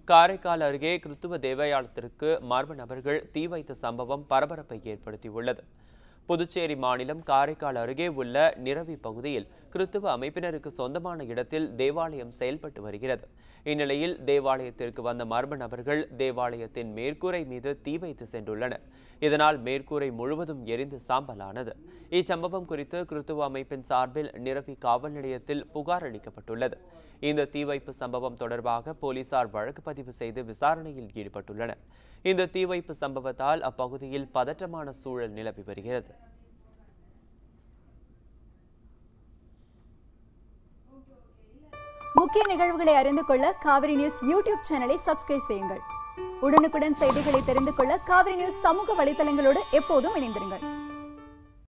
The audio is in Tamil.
காரைக்கால் அருகே கிறித்துவ தேவாலயத்திற்கு மர்ம நபர்கள் தீ வைத்த சம்பவம் பரபரப்பை ஏற்படுத்தியுள்ளது புதுச்சேரி மாநிலம் காரைக்கால் அருகே உள்ள நிரவி பகுதியில் கிறித்துவ அமைப்பினருக்கு சொந்தமான இடத்தில் தேவாலயம் செயல்பட்டு வருகிறது இந்நிலையில் தேவாலயத்திற்கு வந்த மர்ம நபர்கள் தேவாலயத்தின் மேற்கூரை மீது தீ வைத்து சென்றுள்ளனர் இதனால் மேற்கூரை முழுவதும் எரிந்து சாம்பலானது இச்சம்பவம் குறித்து கிறித்துவ அமைப்பின் சார்பில் நிரவி காவல் நிலையத்தில் புகார் அளிக்கப்பட்டுள்ளது இந்த தீ வைப்பு சம்பவம் தொடர்பாக போலீசார் வழக்கு பதிவு செய்து விசாரணையில் ஈடுபட்டுள்ளனர் இந்த தீ வைப்பு சம்பவத்தால் அப்பகுதியில் பதற்றமான சூழல் நிலவி வருகிறது முக்கிய நிகழ்வுகளை அறிந்து கொள்ள காவிரி நியூஸ் யூடியூப் சேனலை சப்ஸ்கிரைப் செய்யுங்கள் உடனுக்குடன் செய்திகளை தெரிந்து கொள்ள காவிரி நியூஸ் சமூக வலைதளங்களோடு எப்போதும் இணைந்திருங்கள்